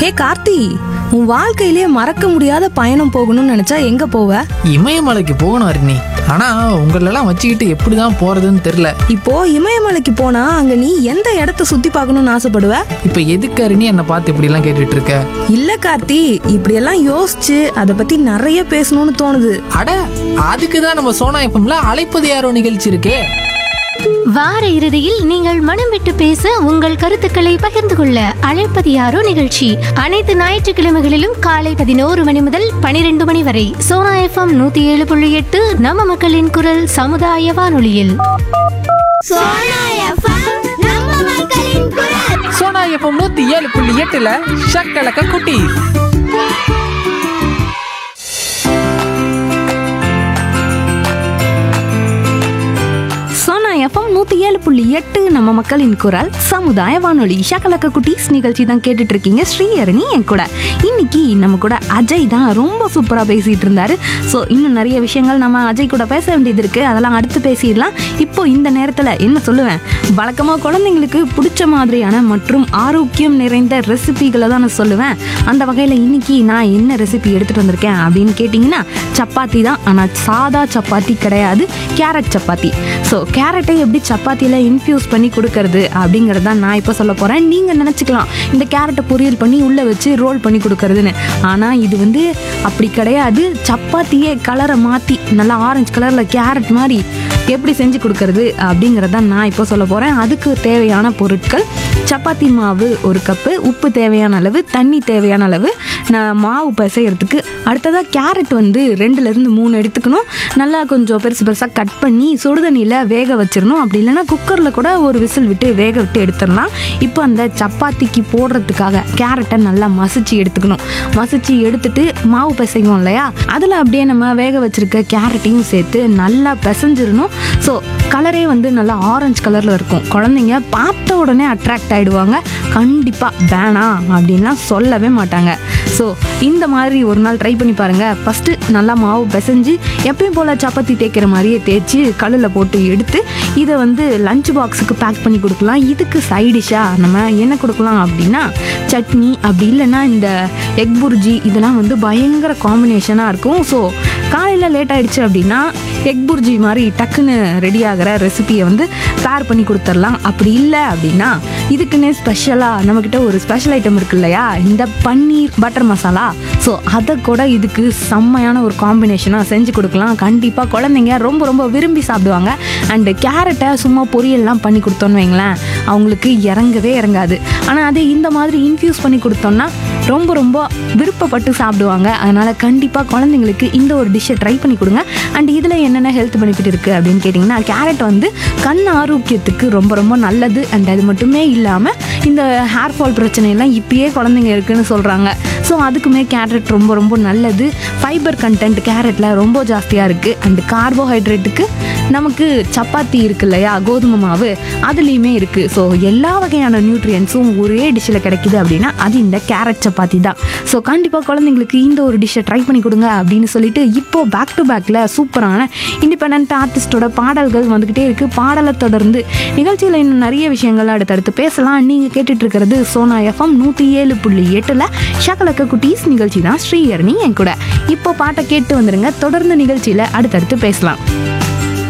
ஹே கார்த்தி உன் வாழ்க்கையிலே மறக்க முடியாத பயணம் போகணும்னு நினைச்சா எங்க போவ இமயமலைக்கு போகணும் அருணி ஆனா உங்களெல்லாம் வச்சுக்கிட்டு எப்படிதான் போறதுன்னு தெரியல இப்போ இமயமலைக்கு போனா அங்க நீ எந்த இடத்த சுத்தி பார்க்கணும்னு ஆசைப்படுவ இப்ப எதுக்கு அருணி என்னை பார்த்து இப்படி எல்லாம் கேட்டுட்டு இருக்க இல்ல கார்த்தி இப்படியெல்லாம் யோசிச்சு அதை பத்தி நிறைய பேசணும்னு தோணுது அட அதுக்கு தான் நம்ம சோனா எஃப்எம்ல அழைப்பது யாரோ நிகழ்ச்சி இருக்கே வார இறுதியில் நீங்கள் மனம் விட்டு பேச உங்கள் கருத்துக்களை பகிர்ந்து கொள்ள அழைப்பது யாரோ நிகழ்ச்சி அனைத்து ஞாயிற்றுக்கிழமைகளிலும் காலை பதினோரு மணி முதல் பனிரெண்டு மணி வரை சோனா எஃப்எம் நூத்தி ஏழு புள்ளி எட்டு நம்ம மக்களின் குரல் சமுதாய வானொலியில் சோனா எஃப்எம் நூத்தி ஏழு புள்ளி எட்டுல ஷக்கலக்க குட்டி சோனா எஃப்எம் நூத்தி ஏழு புள்ளி எட்டு நம்ம மக்களின் குரல் சமுதாய வானொலி ஷகலக்க குட்டீஸ் நிகழ்ச்சி தான் கேட்டுட்டு இருக்கீங்க ஸ்ரீஹரணி என் கூட இன்னைக்கு நம்ம கூட அஜய் தான் ரொம்ப சூப்பரா பேசிட்டு இருந்தாரு ஸோ இன்னும் நிறைய விஷயங்கள் நம்ம அஜய் கூட பேச வேண்டியது இருக்கு அதெல்லாம் அடுத்து பேசிடலாம் இப்போ இந்த நேரத்துல என்ன சொல்லுவேன் வழக்கமா குழந்தைங்களுக்கு பிடிச்ச மாதிரியான மற்றும் ஆரோக்கியம் நிறைந்த ரெசிபிகளை தான் நான் சொல்லுவேன் அந்த வகையில் இன்னைக்கு நான் என்ன ரெசிபி எடுத்துட்டு வந்திருக்கேன் அப்படின்னு கேட்டிங்கன்னா சப்பாத்தி தான் ஆனால் சாதா சப்பாத்தி கிடையாது கேரட் சப்பாத்தி ஸோ கேரட்டை எப்படி சப்பாத்தியில் இன்ஃப்யூஸ் பண்ணி கொடுக்கறது அப்படிங்கிறது தான் நான் இப்போ சொல்ல போகிறேன் நீங்கள் நினச்சிக்கலாம் இந்த கேரட்டை பொரியல் பண்ணி உள்ளே வச்சு ரோல் பண்ணி கொடுக்கறதுன்னு ஆனால் இது வந்து அப்படி கிடையாது சப்பாத்தியே கலரை மாற்றி நல்லா ஆரஞ்சு கலரில் கேரட் மாதிரி எப்படி செஞ்சு கொடுக்கறது அப்படிங்கிறத நான் இப்போ சொல்ல போகிறேன் அதுக்கு தேவையான பொருட்கள் சப்பாத்தி மாவு ஒரு கப்பு உப்பு தேவையான அளவு தண்ணி தேவையான அளவு நான் மாவு பிசையறதுக்கு அடுத்ததாக கேரட் வந்து ரெண்டுலேருந்து மூணு எடுத்துக்கணும் நல்லா கொஞ்சம் பெருசு பெருசாக கட் பண்ணி சுடுதண்ணியில் வேக வச்சிடணும் அப்படி இல்லைன்னா குக்கரில் கூட ஒரு விசில் விட்டு வேக விட்டு எடுத்துடலாம் இப்போ அந்த சப்பாத்திக்கு போடுறதுக்காக கேரட்டை நல்லா மசிச்சு எடுத்துக்கணும் மசிச்சு எடுத்துட்டு மாவு பிசைவோம் இல்லையா அதில் அப்படியே நம்ம வேக வச்சிருக்க கேரட்டையும் சேர்த்து நல்லா பிசைஞ்சிடணும் ஸோ கலரே வந்து நல்லா ஆரஞ்சு கலரில் இருக்கும் குழந்தைங்க பார்த்த உடனே அட்ராக்ட் ஆகிடுவாங்க கண்டிப்பாக வேணாம் அப்படின்லாம் சொல்லவே மாட்டாங்க ஸோ இந்த மாதிரி ஒரு நாள் ட்ரை பண்ணி பாருங்கள் ஃபஸ்ட்டு நல்லா மாவு பிசைஞ்சு எப்பயும் போல் சப்பாத்தி தேய்க்கிற மாதிரியே தேய்ச்சி கல்லில் போட்டு எடுத்து இதை வந்து லஞ்ச் பாக்ஸுக்கு பேக் பண்ணி கொடுக்கலாம் இதுக்கு சைடிஷாக நம்ம என்ன கொடுக்கலாம் அப்படின்னா சட்னி அப்படி இல்லைன்னா இந்த எக் புர்ஜி இதெல்லாம் வந்து பயங்கர காம்பினேஷனாக இருக்கும் ஸோ காலையில் லேட் ஆயிடுச்சு அப்படின்னா எக் புர்ஜி மாதிரி டக்குன்னு ரெடி ஆகிற ரெசிபியை வந்து பேர் பண்ணி கொடுத்துடலாம் அப்படி இல்லை அப்படின்னா இதுக்குன்னே ஸ்பெஷலாக நம்மக்கிட்ட ஒரு ஸ்பெஷல் ஐட்டம் இருக்கு இல்லையா இந்த பன்னீர் பட்டர் மசாலா ஸோ அதை கூட இதுக்கு செம்மையான ஒரு காம்பினேஷனாக செஞ்சு கொடுக்கலாம் கண்டிப்பாக குழந்தைங்க ரொம்ப ரொம்ப விரும்பி சாப்பிடுவாங்க அண்டு கேரட்டை சும்மா பொரியல்லாம் பண்ணி கொடுத்தோன்னு வைங்களேன் அவங்களுக்கு இறங்கவே இறங்காது ஆனால் அதே இந்த மாதிரி இன்ஃப்யூஸ் பண்ணி கொடுத்தோம்னா ரொம்ப ரொம்ப விருப்பப்பட்டு சாப்பிடுவாங்க அதனால் கண்டிப்பாக குழந்தைங்களுக்கு இந்த ஒரு டிஷ்ஷை ட்ரை பண்ணி கொடுங்க அண்ட் இதில் என்னென்ன ஹெல்த் பெனிஃபிட் இருக்குது அப்படின்னு கேட்டிங்கன்னா கேரட் வந்து கண் ஆரோக்கியத்துக்கு ரொம்ப ரொம்ப நல்லது அண்ட் அது மட்டுமே இல்லாமல் இந்த ஹேர் ஃபால் பிரச்சனையெல்லாம் இப்பயே குழந்தைங்க இருக்குன்னு சொல்கிறாங்க ஸோ அதுக்குமே கேரட் ரொம்ப ரொம்ப நல்லது ஃபைபர் கண்டென்ட் கேரட்டில் ரொம்ப ஜாஸ்தியாக இருக்குது அண்ட் கார்போஹைட்ரேட்டுக்கு நமக்கு சப்பாத்தி இருக்கு இல்லையா கோதுமை மாவு அதுலேயுமே இருக்குது ஸோ எல்லா வகையான நியூட்ரியன்ஸும் ஒரே டிஷ்ஷில் கிடைக்குது அப்படின்னா அது இந்த கேரட் சப்பாத்தி தான் ஸோ கண்டிப்பாக குழந்தைங்களுக்கு இந்த ஒரு டிஷ்ஷை ட்ரை பண்ணி கொடுங்க அப்படின்னு சொல்லிட்டு இப்போ பேக் டு பேக்கில் சூப்பரான இண்டிபெண்ட் ஆர்டிஸ்டோட பாடல்கள் வந்துக்கிட்டே இருக்குது பாடலை தொடர்ந்து நிகழ்ச்சியில் இன்னும் நிறைய விஷயங்கள் அடுத்தடுத்து பேசலாம் நீங்கள் கேட்டுட்டு இருக்கிறது சோனா எஃப்எம் நூற்றி ஏழு புள்ளி எட்டில் ஷகலக்க குட்டீஸ் நிகழ்ச்சி தான் ஸ்ரீஹரணி என் கூட இப்போ பாட்டை கேட்டு வந்துருங்க தொடர்ந்து நிகழ்ச்சியில் அடுத்தடுத்து பேசலாம்